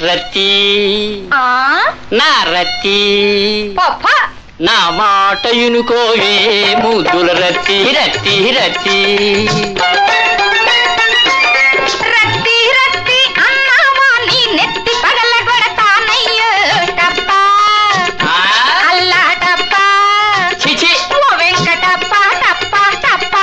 రత్తి ఆ నా రత్తి పప్ప నా మాట ఇనుకోవే ముద్దుల రత్తి రత్తి రత్తి రత్తి రత్తి అన్నావా నీ నెత్తి పగల కొడతానయ్యో టప్ప ఆ, అల్లా టప్ప చిచి ఓ వెంకటప్ప టప్ప టప్ప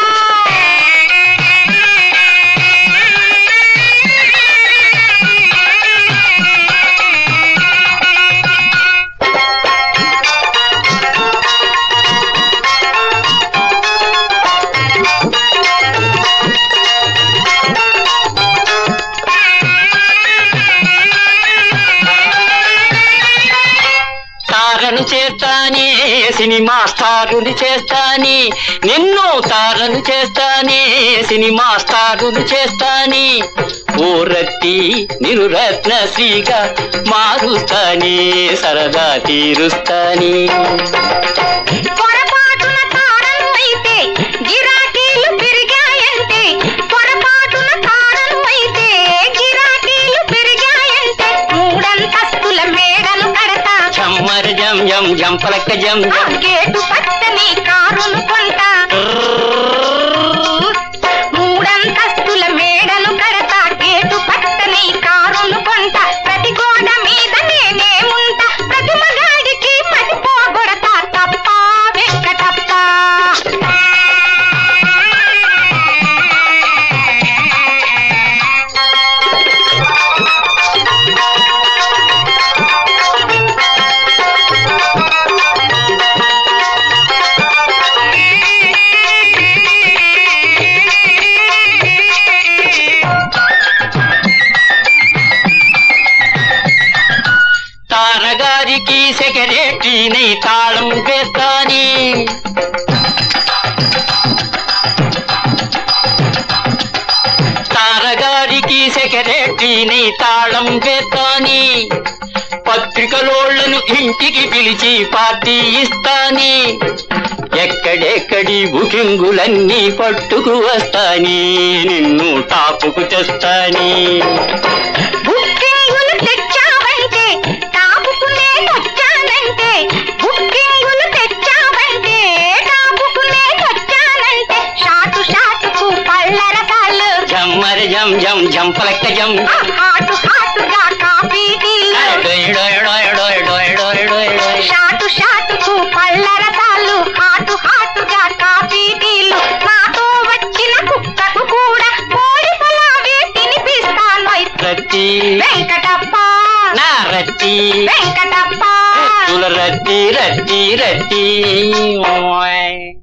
తారను చేస్తానే సినిమా స్టారుని చేస్తాని నిన్ను తారను చేస్తానే సినిమా స్టారుని చేస్తాని ఓ రత్తి నిరురత్న శ్రీగా మారుస్తాని సరదా తీరుస్తాని పొరపాటున తారను అయితే గిరాకీలు పెరిగాయంటే పొరపాటున తారను అయితే గిరాకీలు పెరిగాయంటే మూడంతస్తుల మేడలు కడతా జమ్మర జం జం జంపలక్క జం ఆ జం గేటు పచ్చని కారును కొంటా మూడంతస్తుల మేడలు కడతా గేటు పచ్చని కారును కొంటా ప్రతి గోడ మీద నేనే ఉంటా ప్రతి మగాడికి మతి పోగొడతా తప్ప వెంకటప్ప తారగారికి సెక్రటరీని తాళం వేస్తాని తారగారికి సెక్రటరీని తాళం వేస్తాని పత్రికలోళ్లను ఇంటికి పిలిచి పార్టీ ఇస్తాని ఎక్కడెక్కడి బుకింగులన్నీ పట్టుకు వస్తాని నిన్ను టాపుకు తెస్తాని బుక్కింగులు తెచ్చావంటే టాపుకునే వచ్చానంటే బుక్కింగులు తెచ్చావంటే టాపుకునే వచ్చానంటే షాటు షాటుకు పళ్ళ రసాలు జమ్మర జం జం జంపలక్క జం ఆ హాటు హాటుగా కాఫీ టీలు డోయ్ డోయ్ డోయ్ డోయ్ డోయ్ డోయ్ డోయ్ డోయ్. షాటు షాటుకు పళ్ళ రసాలు హాటు హాటుగా కాఫీ టీలు నాతో వచ్చిన కుక్కకు కూడా కోడి పలావే తినిపిస్తాను రత్తి వెంకటప్ప నా రత్తి వెంకటప్ప తుల రత్తి రత్తి రత్తి ఓయ్.